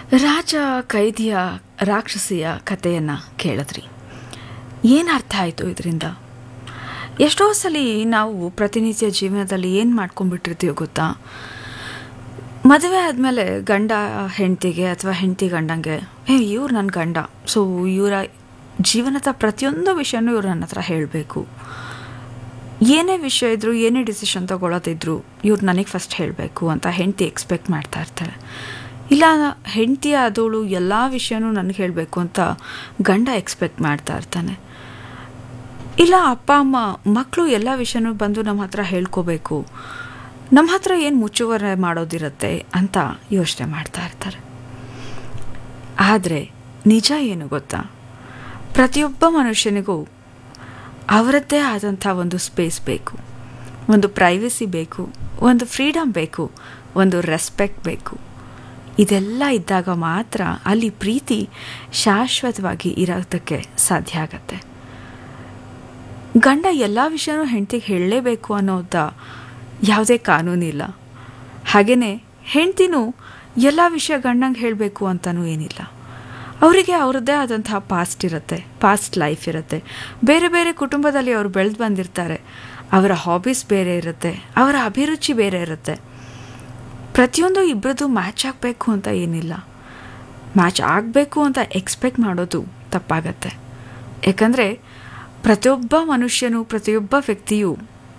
ರಾಜ ಕೈದಿಯ ರಾಕ್ಷಸಿಯ ಕಥೆಯನ್ನು ಕೇಳಿದ್ರಿ ಏನು ಅರ್ಥ ಆಯಿತು ಇದರಿಂದ ಎಷ್ಟೋ ಸಲ ನಾವು ಪ್ರತಿನಿತ್ಯ ಜೀವನದಲ್ಲಿ ಏನು ಮಾಡ್ಕೊಂಡ್ಬಿಟ್ಟಿರ್ತೀವಿ ಗೊತ್ತಾ ಮದುವೆ ಆದಮೇಲೆ ಗಂಡ ಹೆಂಡತಿಗೆ ಅಥವಾ ಹೆಂಡತಿ ಗಂಡಂಗೆ ಏ ಇವ್ರು ನನ್ನ ಗಂಡ ಸೊ ಇವರ ಜೀವನದ ಪ್ರತಿಯೊಂದು ವಿಷಯನೂ ಇವ್ರು ನನ್ನ ಹತ್ರ ಹೇಳಬೇಕು ಏನೇ ವಿಷಯ ಇದ್ದರೂ ಏನೇ ಡಿಸಿಷನ್ ತಗೊಳ್ಳೋದಿದ್ರು ಇವ್ರು ನನಗೆ ಫಸ್ಟ್ ಹೇಳಬೇಕು ಅಂತ ಹೆಂಡತಿ ಎಕ್ಸ್ಪೆಕ್ಟ್ ಮಾಡ್ತಾ ಇರ್ತಾರೆ ಇಲ್ಲ ಹೆಂಡತಿ ಆದವಳು ಎಲ್ಲ ವಿಷಯನೂ ನನಗೆ ಹೇಳಬೇಕು ಅಂತ ಗಂಡ ಎಕ್ಸ್ಪೆಕ್ಟ್ ಮಾಡ್ತಾ ಇರ್ತಾನೆ ಇಲ್ಲ ಅಪ್ಪ ಅಮ್ಮ ಮಕ್ಕಳು ಎಲ್ಲ ವಿಷಯನೂ ಬಂದು ನಮ್ಮ ಹತ್ರ ಹೇಳ್ಕೋಬೇಕು ನಮ್ಮ ಹತ್ರ ಏನು ಮುಚ್ಚುವರೆ ಮಾಡೋದಿರುತ್ತೆ ಅಂತ ಯೋಚನೆ ಮಾಡ್ತಾ ಇರ್ತಾರೆ ಆದರೆ ನಿಜ ಏನು ಗೊತ್ತಾ ಪ್ರತಿಯೊಬ್ಬ ಮನುಷ್ಯನಿಗೂ ಅವರದ್ದೇ ಆದಂಥ ಒಂದು ಸ್ಪೇಸ್ ಬೇಕು ಒಂದು ಪ್ರೈವಸಿ ಬೇಕು ಒಂದು ಫ್ರೀಡಮ್ ಬೇಕು ಒಂದು ರೆಸ್ಪೆಕ್ಟ್ ಬೇಕು ಇದೆಲ್ಲ ಇದ್ದಾಗ ಮಾತ್ರ ಅಲ್ಲಿ ಪ್ರೀತಿ ಶಾಶ್ವತವಾಗಿ ಇರೋದಕ್ಕೆ ಸಾಧ್ಯ ಆಗತ್ತೆ ಗಂಡ ಎಲ್ಲ ವಿಷಯನೂ ಹೆಂಡತಿಗೆ ಹೇಳಲೇಬೇಕು ಅನ್ನೋದ ಯಾವುದೇ ಕಾನೂನಿಲ್ಲ ಹಾಗೆಯೇ ಹೆಂಡ್ತಿನೂ ಎಲ್ಲ ವಿಷಯ ಗಂಡಂಗೆ ಹೇಳಬೇಕು ಅಂತಲೂ ಏನಿಲ್ಲ ಅವರಿಗೆ ಅವ್ರದ್ದೇ ಆದಂತಹ ಪಾಸ್ಟ್ ಇರುತ್ತೆ ಪಾಸ್ಟ್ ಲೈಫ್ ಇರುತ್ತೆ ಬೇರೆ ಬೇರೆ ಕುಟುಂಬದಲ್ಲಿ ಅವರು ಬೆಳೆದು ಬಂದಿರ್ತಾರೆ ಅವರ ಹಾಬೀಸ್ ಬೇರೆ ಇರುತ್ತೆ ಅವರ ಅಭಿರುಚಿ ಬೇರೆ ಇರುತ್ತೆ ಪ್ರತಿಯೊಂದು ಇಬ್ಬರದು ಮ್ಯಾಚ್ ಆಗಬೇಕು ಅಂತ ಏನಿಲ್ಲ ಮ್ಯಾಚ್ ಆಗಬೇಕು ಅಂತ ಎಕ್ಸ್ಪೆಕ್ಟ್ ಮಾಡೋದು ತಪ್ಪಾಗತ್ತೆ ಯಾಕಂದರೆ ಪ್ರತಿಯೊಬ್ಬ ಮನುಷ್ಯನು ಪ್ರತಿಯೊಬ್ಬ ವ್ಯಕ್ತಿಯು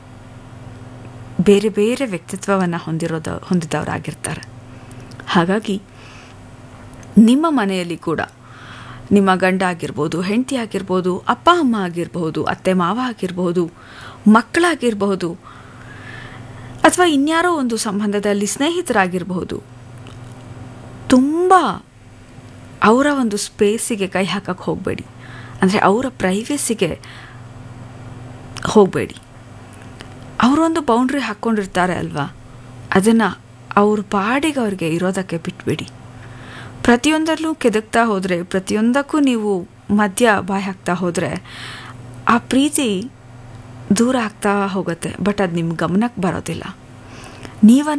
ಬೇರೆ ಬೇರೆ ವ್ಯಕ್ತಿತ್ವವನ್ನು ಹೊಂದಿರೋದು ಹೊಂದಿದವರಾಗಿರ್ತಾರೆ ಹಾಗಾಗಿ ನಿಮ್ಮ ಮನೆಯಲ್ಲಿ ಕೂಡ ನಿಮ್ಮ ಗಂಡ ಆಗಿರ್ಬೋದು ಹೆಂಡತಿ ಆಗಿರ್ಬೋದು ಅಪ್ಪ ಅಮ್ಮ ಆಗಿರ್ಬೋದು ಅತ್ತೆ ಮಾವ ಆಗಿರ್ಬೋದು ಮಕ್ಕಳಾಗಿರ್ಬಹುದು ಅಥವಾ ಇನ್ಯಾರೋ ಒಂದು ಸಂಬಂಧದಲ್ಲಿ ಸ್ನೇಹಿತರಾಗಿರಬಹುದು ತುಂಬ ಅವರ ಒಂದು ಸ್ಪೇಸಿಗೆ ಕೈ ಹಾಕಕ್ಕೆ ಹೋಗಬೇಡಿ ಅಂದರೆ ಅವರ ಪ್ರೈವೇಸಿಗೆ ಹೋಗಬೇಡಿ ಅವರೊಂದು ಬೌಂಡ್ರಿ ಹಾಕ್ಕೊಂಡಿರ್ತಾರೆ ಅಲ್ವಾ ಅದನ್ನು ಅವ್ರ ಪಾಡಿಗೆ ಅವ್ರಿಗೆ ಇರೋದಕ್ಕೆ ಬಿಟ್ಬಿಡಿ ಪ್ರತಿಯೊಂದರಲ್ಲೂ ಕೆದಕ್ತಾ ಹೋದರೆ ಪ್ರತಿಯೊಂದಕ್ಕೂ ನೀವು ಮಧ್ಯ ಬಾಯಿ ಹಾಕ್ತಾ ಹೋದರೆ ಆ ಪ್ರೀತಿ ದೂರ ಆಗ್ತಾ ಹೋಗುತ್ತೆ ಬಟ್ ಅದು ನಿಮ್ಮ ಗಮನಕ್ಕೆ ಬರೋದಿಲ್ಲ ನೀವು